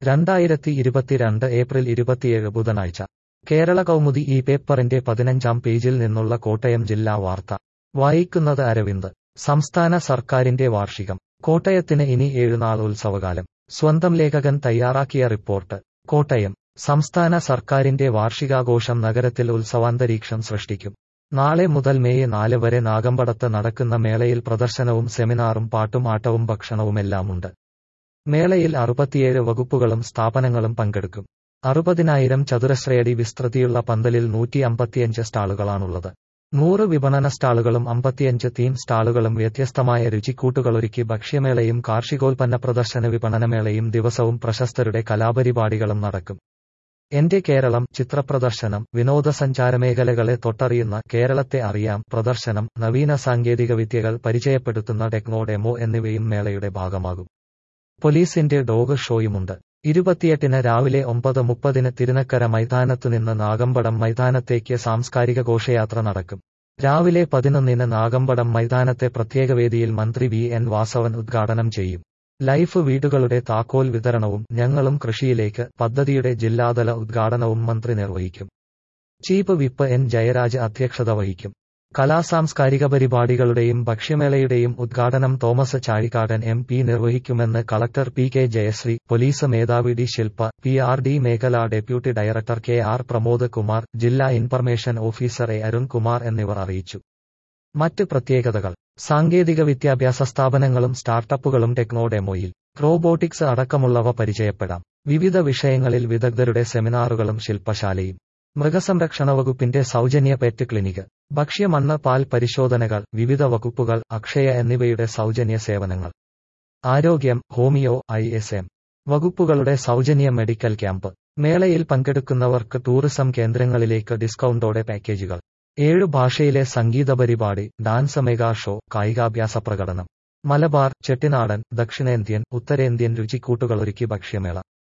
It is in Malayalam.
രണ്ടായിരത്തി ഇരുപത്തിരണ്ട് ഏപ്രിൽ ഇരുപത്തിയേഴ് ബുധനാഴ്ച കേരള കൗമുദി ഈ പേപ്പറിന്റെ പതിനഞ്ചാം പേജിൽ നിന്നുള്ള കോട്ടയം ജില്ലാ വാർത്ത വായിക്കുന്നത് അരവിന്ദ് സംസ്ഥാന സർക്കാരിന്റെ വാർഷികം കോട്ടയത്തിന് ഇനി ഏഴുനാൾ ഉത്സവകാലം സ്വന്തം ലേഖകൻ തയ്യാറാക്കിയ റിപ്പോർട്ട് കോട്ടയം സംസ്ഥാന സർക്കാരിന്റെ വാർഷികാഘോഷം നഗരത്തിൽ ഉത്സവാന്തരീക്ഷം സൃഷ്ടിക്കും നാളെ മുതൽ മെയ് നാല് വരെ നാഗമ്പടത്ത് നടക്കുന്ന മേളയിൽ പ്രദർശനവും സെമിനാറും പാട്ടും ആട്ടവും ഭക്ഷണവുമെല്ലാമുണ്ട് മേളയിൽ അറുപത്തിയേഴ് വകുപ്പുകളും സ്ഥാപനങ്ങളും പങ്കെടുക്കും അറുപതിനായിരം ചതുരശ്രയടി വിസ്തൃതിയുള്ള പന്തലിൽ നൂറ്റി അമ്പത്തിയഞ്ച് സ്റ്റാളുകളാണുള്ളത് നൂറ് വിപണന സ്റ്റാളുകളും അമ്പത്തിയഞ്ച് തീം സ്റ്റാളുകളും വ്യത്യസ്തമായ രുചിക്കൂട്ടുകളൊരുക്കി ഭക്ഷ്യമേളയും കാർഷികോൽപ്പന്ന പ്രദർശന വിപണനമേളയും ദിവസവും പ്രശസ്തരുടെ കലാപരിപാടികളും നടക്കും എന്റെ കേരളം ചിത്രപ്രദർശനം വിനോദസഞ്ചാര മേഖലകളെ തൊട്ടറിയുന്ന കേരളത്തെ അറിയാം പ്രദർശനം നവീന സാങ്കേതിക വിദ്യകൾ പരിചയപ്പെടുത്തുന്ന ടെക്നോ ഡെമോ എന്നിവയും മേളയുടെ ഭാഗമാകും പോലീസിന്റെ ഡോഗ് ഷോയുമുണ്ട് ഇരുപത്തിയെട്ടിന് രാവിലെ ഒമ്പത് മുപ്പതിന് തിരുനക്കര മൈതാനത്തുനിന്ന് നാഗമ്പടം മൈതാനത്തേക്ക് സാംസ്കാരിക ഘോഷയാത്ര നടക്കും രാവിലെ പതിനൊന്നിന് നാഗമ്പടം മൈതാനത്തെ പ്രത്യേകവേദിയിൽ മന്ത്രി വി എൻ വാസവൻ ഉദ്ഘാടനം ചെയ്യും ലൈഫ് വീടുകളുടെ താക്കോൽ വിതരണവും ഞങ്ങളും കൃഷിയിലേക്ക് പദ്ധതിയുടെ ജില്ലാതല ഉദ്ഘാടനവും മന്ത്രി നിർവഹിക്കും ചീഫ് വിപ്പ് എൻ ജയരാജ് അധ്യക്ഷത വഹിക്കും കലാസാംസ്കാരിക പരിപാടികളുടെയും ഭക്ഷ്യമേളയുടെയും ഉദ്ഘാടനം തോമസ് ചാഴിക്കാടൻ എം പി നിർവഹിക്കുമെന്ന് collector P K Jayashree police മേധാവി D Shilpa P R D മേഖല deputy director K R Pramod Kumar ജില്ലാ information officer A Arun Kumar എന്നിവർ അറിയിച്ചു മറ്റ് പ്രത്യേകതകൾ സാങ്കേതിക വിദ്യാഭ്യാസ സ്ഥാപനങ്ങളും സ്റ്റാർട്ടപ്പുകളും ടെക്നോ ഡെമോയിൽ റോബോട്ടിക്സ് അടക്കമുള്ളവ പരിചയപ്പെടാം വിവിധ വിഷയങ്ങളിൽ വിദഗ്ധരുടെ സെമിനാറുകളും ശില്പശാലയും മൃഗസംരക്ഷണ വകുപ്പിന്റെ സൗജന്യ പെറ്റ് ക്ലിനിക് ഭക്ഷ്യ മണ്ണ് പാൽ പരിശോധനകൾ വിവിധ വകുപ്പുകൾ അക്ഷയ എന്നിവയുടെ സൗജന്യ സേവനങ്ങൾ ആരോഗ്യം ഹോമിയോ ഐ എസ് എം വകുപ്പുകളുടെ സൗജന്യ മെഡിക്കൽ ക്യാമ്പ് മേളയിൽ പങ്കെടുക്കുന്നവർക്ക് ടൂറിസം കേന്ദ്രങ്ങളിലേക്ക് ഡിസ്കൗണ്ടോടെ പാക്കേജുകൾ ഏഴു ഭാഷയിലെ സംഗീത പരിപാടി ഡാൻസ് മെഗാ ഷോ കായികാഭ്യാസ പ്രകടനം മലബാർ ചെട്ടിനാടൻ ദക്ഷിണേന്ത്യൻ ഉത്തരേന്ത്യൻ രുചിക്കൂട്ടുകളൊരുക്കി ഭക്ഷ്യമേള